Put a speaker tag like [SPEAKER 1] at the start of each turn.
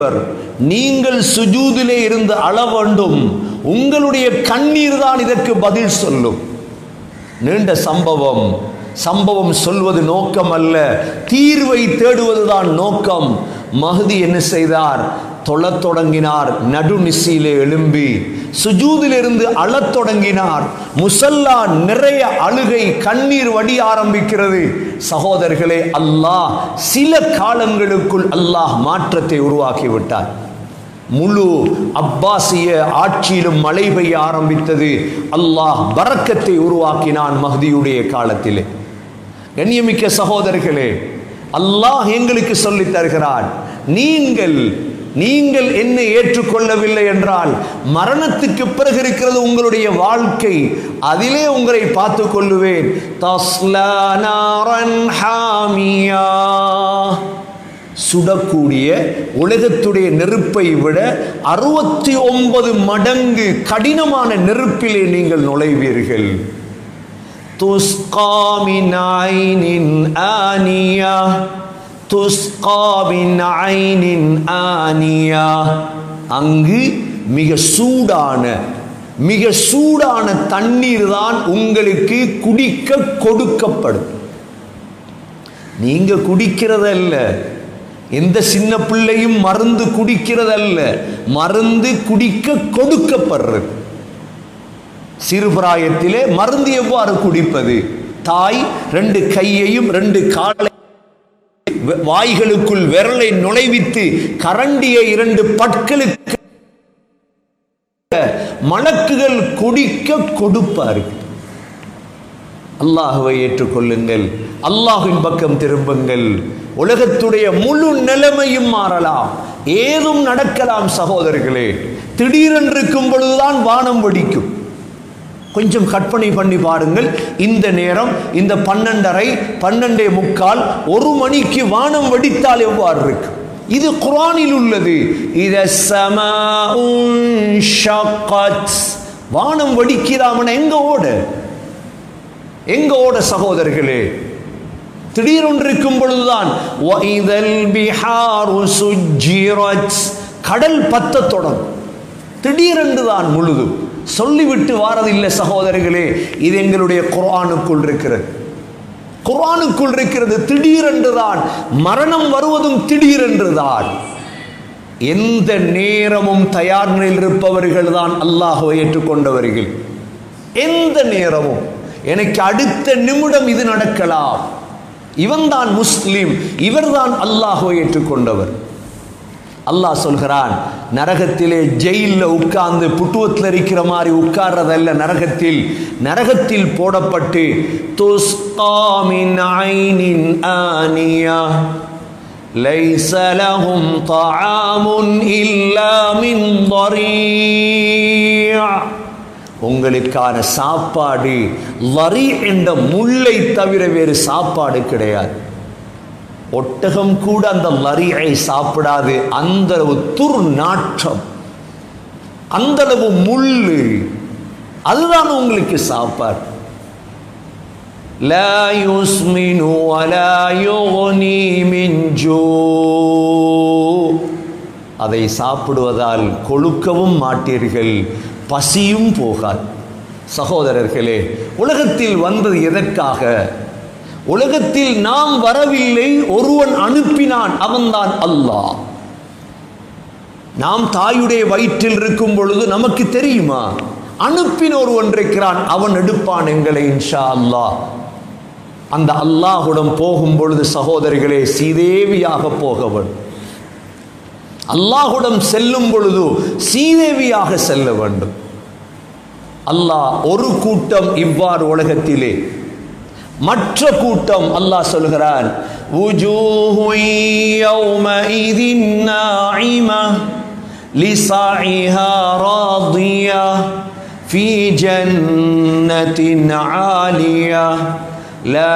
[SPEAKER 1] நீங்கள் சுஜூதிலே இருந்து அழ வேண்டும் உங்களுடைய கண்ணீர் தான் இதற்கு பதில் சொல்லும் நீண்ட சம்பவம் சம்பவம் சொல்வது நோக்கம் அல்ல தீர்வை தேடுவதுதான் நோக்கம் மஹதி என்ன செய்தார் தொழத் தொடங்கினார் நடுநிசையிலே எழும்பி சுஜூதிலிருந்து அழத் தொடங்கினார் முசல்லா நிறைய அழுகை கண்ணீர் வடி ஆரம்பிக்கிறது சகோதரர்களே அல்லாஹ் சில காலங்களுக்குள் அல்லாஹ் மாற்றத்தை உருவாக்கி விட்டார் முழு அப்பாசிய ஆட்சியிலும் மழை பெய்ய ஆரம்பித்தது அல்லாஹ் பரக்கத்தை உருவாக்கினான் மஹதியுடைய காலத்திலே கண்ணியமிக்க சகோதரர்களே அல்லாஹ் எங்களுக்கு சொல்லித் தருகிறான் நீங்கள் நீங்கள் என்னை ஏற்றுக்கொள்ளவில்லை என்றால் மரணத்துக்கு பிறகு இருக்கிறது உங்களுடைய வாழ்க்கை அதிலே உங்களை பார்த்து கொள்ளுவேன் தஸ்லா நாரன் ஹாமியா சுடக்கூடிய உலகத்துடைய நெருப்பை விட அறுபத்தி ஒன்பது மடங்கு கடினமான நெருப்பிலே நீங்கள் நுழைவீர்கள் துஸ்கா மின் ஐனின் ஆனியா துஸ்கா மின் ஐனின் ஆனியா அங்கு மிக சூடான மிக சூடான தண்ணீர் தான் உங்களுக்கு குடிக்க கொடுக்கப்படும் நீங்க குடிக்கிறதல்ல எந்த சின்ன பிள்ளையும் மருந்து குடிக்கிறதல்ல மருந்து குடிக்க கொடுக்கப்படுறது சிறுபிராயத்திலே மருந்து எவ்வாறு குடிப்பது தாய் ரெண்டு கையையும் ரெண்டு காலை வாய்களுக்குள் விரலை நுழைவித்து கரண்டியை இரண்டு பற்களுக்கு மலக்குகள் குடிக்க கொடுப்பார்கள் அல்லாஹுவை ஏற்றுக்கொள்ளுங்கள் அல்லாஹின் பக்கம் திரும்புங்கள் உலகத்துடைய முழு நிலைமையும் மாறலாம் ஏதும் நடக்கலாம் சகோதரர்களே திடீரென்று இருக்கும் பொழுதுதான் வானம் வெடிக்கும் கொஞ்சம் கற்பனை பண்ணி பாருங்கள் இந்த நேரம் இந்த பன்னெண்டரை பன்னெண்டே முக்கால் ஒரு மணிக்கு வானம் வெடித்தால் எவ்வாறு இருக்கும் இது குரானில் உள்ளது இத வானம் வெடிக்கிறாமன எங்க ஓட எங்க ஓட சகோதரர்களே திடீரென்று இருக்கும் பொழுதுதான் கடல் பத்த தொடங்கும் திடீரென்று தான் முழுதும் சொல்லிவிட்டு வாரதில்லை சகோதரர்களே இது எங்களுடைய குரானுக்குள் இருக்கிறது குரானுக்குள் இருக்கிறது திடீரென்று தான் மரணம் வருவதும் திடீரென்று தான் எந்த நேரமும் தயார் நிலையில் இருப்பவர்கள் தான் அல்லாஹுவை ஏற்றுக்கொண்டவர்கள் எந்த நேரமும் எனக்கு அடுத்த நிமிடம் இது நடக்கலாம் இவன் தான் முஸ்லிம் இவர்தான் அல்லாஹுவை ஏற்றுக்கொண்டவர் அல்லாஹ் சொல்கிறான் நரகத்திலே ஜெயிலில் உட்கார்ந்து புட்டுவத்தில் இருக்கிற மாதிரி உட்கார்றதல்ல நரகத்தில் நரகத்தில் போடப்பட்டு துஸ்காமின் ஐனின் ஆனியா ليس لهم طعام إلا من ضريع உங்களுக்கான சாப்பாடு லரி என்ற முல்லை தவிர வேறு சாப்பாடு கிடையாது ஒட்டகம் கூட அந்த லரியை சாப்பிடாது அந்த அளவு துர் நாற்றம் அந்த அளவு முள்ளு அதுதான் உங்களுக்கு சாப்பாடு لا يسمن ولا يغني من جوع அதை சாப்பிடுவதால் கொழுக்கவும் மாட்டீர்கள் பசியும் போகாது சகோதரர்களே உலகத்தில் வந்தது எதற்காக உலகத்தில் நாம் வரவில்லை ஒருவன் அனுப்பினான் அவன்தான் அல்லாஹ் நாம் தாயுடைய வயிற்றில் இருக்கும் பொழுது நமக்கு தெரியுமா அனுப்பின ஒருவன் இருக்கிறான் அவன் எடுப்பான் எங்களை இன்ஷா அல்லாஹ் அந்த அல்லாஹுடன் போகும் பொழுது சகோதரிகளே சீதேவியாக போகவன் அல்லாஹுடன் செல்லும் பொழுது சீதேவியாக செல்ல வேண்டும் அல்லாஹ் ஒரு கூட்டம் இவ்வாறு உலகத்திலே மற்ற கூட்டம் அல்லாஹ் சொல்கிறான் وجوه يومئذ ناعمة لسعيها راضية في جنة عالية لا